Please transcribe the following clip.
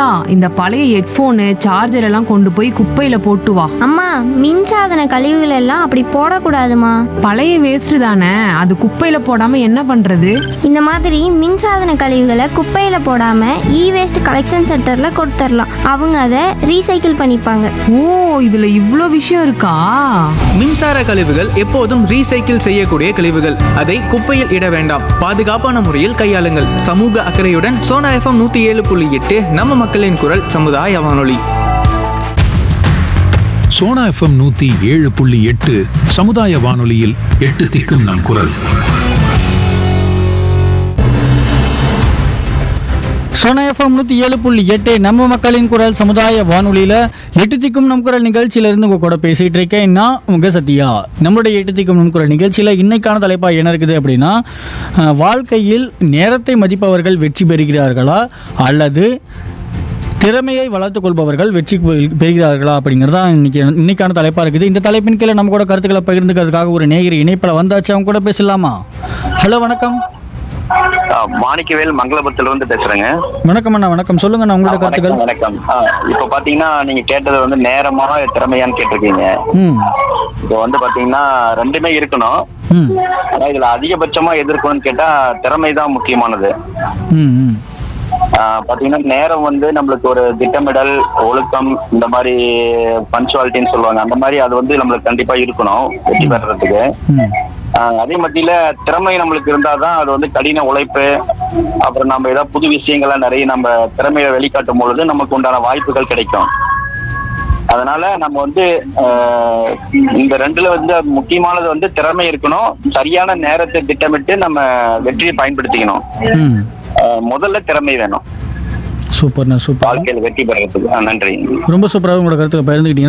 சத்யா இந்த பழைய headphone charger எல்லாம் கொண்டு போய் குப்பையில போட்டு வா அம்மா மின்சாதன கழிவுகள் எல்லாம் அப்படி போடக்கூடாதுமா பழைய வேஸ்ட் தானே அது குப்பையில போடாம என்ன பண்றது இந்த மாதிரி மின்சாதன கழிவுகளை குப்பையில போடாம இ வேஸ்ட் கலெக்ஷன் சென்டர்ல கொடுத்துடலாம் அவங்க அதை ரீசைக்கிள் பண்ணிப்பாங்க ஓ இதுல இவ்ளோ விஷயம் இருக்கா மின்சார கழிவுகள் எப்போதும் ரீசைக்கிள் செய்யக்கூடிய கழிவுகள் அதை குப்பையில் இட வேண்டாம் பாதுகாப்பான முறையில் கையாளுங்கள் சமூக அக்கறையுடன் சோனா எஃப்எம் நூத்தி ஏழு புள்ளி எட்டு நம்ம மக்களின் குரல் சமுதாய வானொலி சோனா எஃப்எம் நூத்தி ஏழு புள்ளி எட்டு சமுதாய வானொலியில் எட்டு திக்கும் நம் குரல் சோனா எஃப்எம் நூற்றி ஏழு புள்ளி எட்டு நம்ம மக்களின் குரல் சமுதாய வானொலியில் எட்டு திக்கும் நம் குரல் நிகழ்ச்சியிலேருந்து உங்கள் கூட பேசிகிட்டு இருக்கேன் நான் உங்கள் சத்யா நம்மளுடைய எட்டு திக்கும் நம் குரல் நிகழ்ச்சியில் இன்னைக்கான தலைப்பாக என்ன இருக்குது அப்படின்னா அஹ், வாழ்க்கையில் நேரத்தை மதிப்பவர்கள் வெற்றி பெறுகிறார்களா அல்லது திறமையை வளர்த்துக் கொள்பவர்கள் வெற்றி பெறு- பெறுகிறார்களா அப்படிங்கிறது தான் இன்னைக்கு இன்னைக்கான தலைப்பாக இருக்குது இந்த தலைப்பின் கீழே நம்ம கூட கருத்துக்களை பகிர்ந்துக்கிறதுக்காக ஒரு நேயர் இணைப்பில் வந்தாச்சு அவங்க கூட பேசலாமா ஹலோ வணக்கம் ஆ, மாணிக்கவேல் மங்களபுரத்துல இருந்து பேசுறேங்க வணக்கம் அண்ணா வணக்கம் சொல்லுங்க அண்ணா உங்களோட கருத்துக்கள் வணக்கம் வணக்கம் ஆ, இப்ப பாத்தீங்கன்னா நீங்க கேட்டது வந்து நேரமா திறமையான்னு கேட்டிருக்கீங்க ம் இப்போ வந்து பாத்தீங்கன்னா ரெண்டுமே இருக்கணும் ம் ஆனா இதுல அதிகபட்சமா எதிர்க்கணும்னு கேட்டா திறமை தான் முக்கியமானது ம் ம் ஆ, பாத்தீங்கன்னா நேரம் வந்து நம்மளுக்கு ஒரு திட்டமிடல் ஒழுக்கம் இந்த மாதிரி பஞ்சுவாலிட்டின்னு சொல்லுவாங்க அந்த மாதிரி அது வந்து நம்மளுக்கு கண்டிப்பா இருக்கணும் வெற்றி பெறறதுக்கு ம் ஆஹ் அதே மத்தியில திறமை நம்மளுக்கு இருந்தாதான் அது வந்து கடின உழைப்பு அப்புறம் நம்ம ஏதாவது புது விஷயங்கள்லாம் நிறைய நம்ம திறமையை வெளிக்காட்டும் பொழுது நமக்கு உண்டான வாய்ப்புகள் கிடைக்கும் அதனால நம்ம வந்து ஆஹ் இந்த ரெண்டுல வந்து முக்கியமானது வந்து திறமை இருக்கணும் சரியான நேரத்தை திட்டமிட்டு நம்ம வெற்றியை பயன்படுத்திக்கணும் ம் ஆஹ் முதல்ல திறமை வேணும் சூப்பர்ண்ணா சூப்பர் வாழ்க்கையில் வெற்றி பெறறதுக்கு ஆஹ் நன்றி ரொம்ப சூப்பராக உங்களோட கருத்துக்களை பகிர்ந்துக்கிட்டீங்க